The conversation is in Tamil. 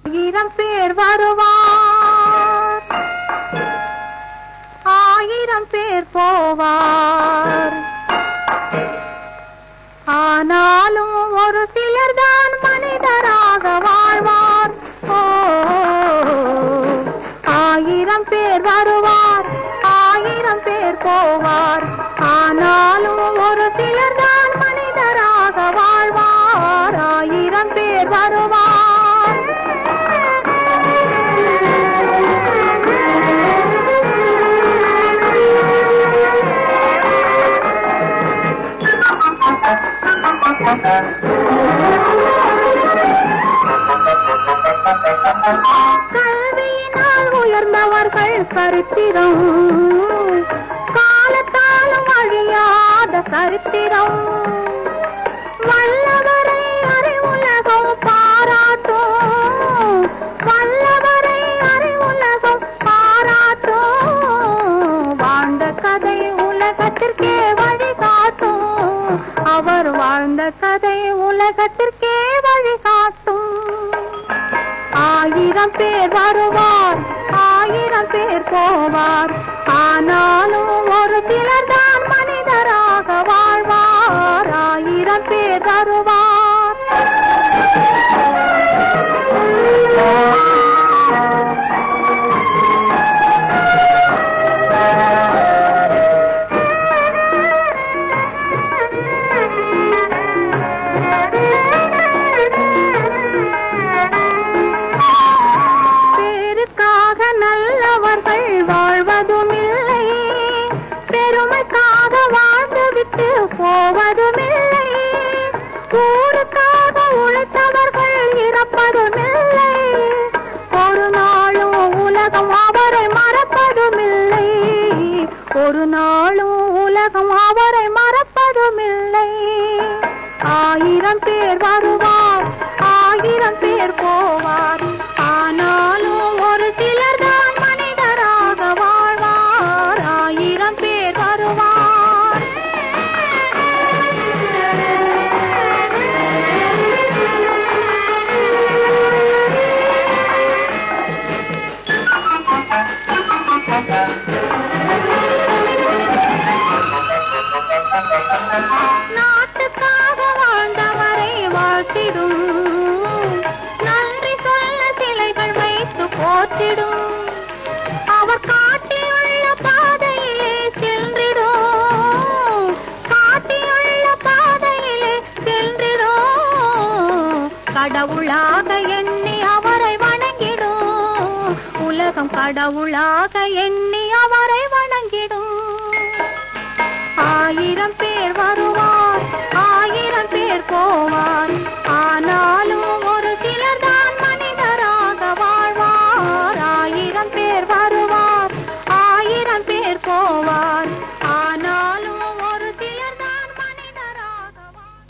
ஆயிரம் பேர் வருவார் ஆயிரம் பேர் போவார் ஆனாலும் ஒரு சிலர் தான் மனிதராக வாழ்வார் ஓ ஆயிரம் பேர் வருவார் ஆயிரம் பேர் போவார் ஆனாலும் ஒரு சிலர் தான் மனிதராக வாழ்வார் ஆயிரம் பேர் வருவார் கல்வியினால் உயர்ந்தவர்கள் சரித்திரம் காலத்தாலும் அழியாத சரித்திரம் வல்லவரை அறிவுலகம் பாராட்டும் வல்லவரை அறிவுலகம் பாராட்டும் வாழ்ந்த கதை உலகத்திற்கே வழிகாட்டும் அவர் வாழ்ந்த கதை உலகத்திற்கே வழிகாட்டும் ஆயிரம் பேர் வருவார் ஆயிரம் பேர் போவார் ஆனாலும் ஒரு சிலர் தான் மனிதராக வாழ்வார் ஆயிரம் பேர் வருவார் பேருக்காக நல்லவர்கள் வாழ்வதும் இல்லை பெருமைக்காக வாழ்ந்துவிட்டு போவதும் இல்லை ஊருக்காக உழைத்தவர்கள் இறப்பதும் இல்லை ஒரு நாளும் உலகம் அவரை மறப்பதும் இல்லை ஒரு நாளும் உலகம் அவரை மறப்பதும் இல்லை ஆயிரம் பேர் வருவார் ஆயிரம் பேர் போவார் ஆனாலும் ஒரு சிலர் தான் மனிதராக வாழ்வார் ஆயிரம் பேர் வருவார் நாட்டுக்காக வாழ்ந்தவரை வாழ்த்திடும் நன்றி சொல்ல சிலைகள் வைத்து போற்றிடும் அவர் காட்டியுள்ள பாதையிலே சென்றிடும் காட்டியுள்ள பாதையிலே சென்றிடும் கடவுளாக எண்ணி அவரை வணங்கிடும் உலகம் கடவுளாக எண்ணி அவரை வணங்கிடும் ஆயிரம் பேர்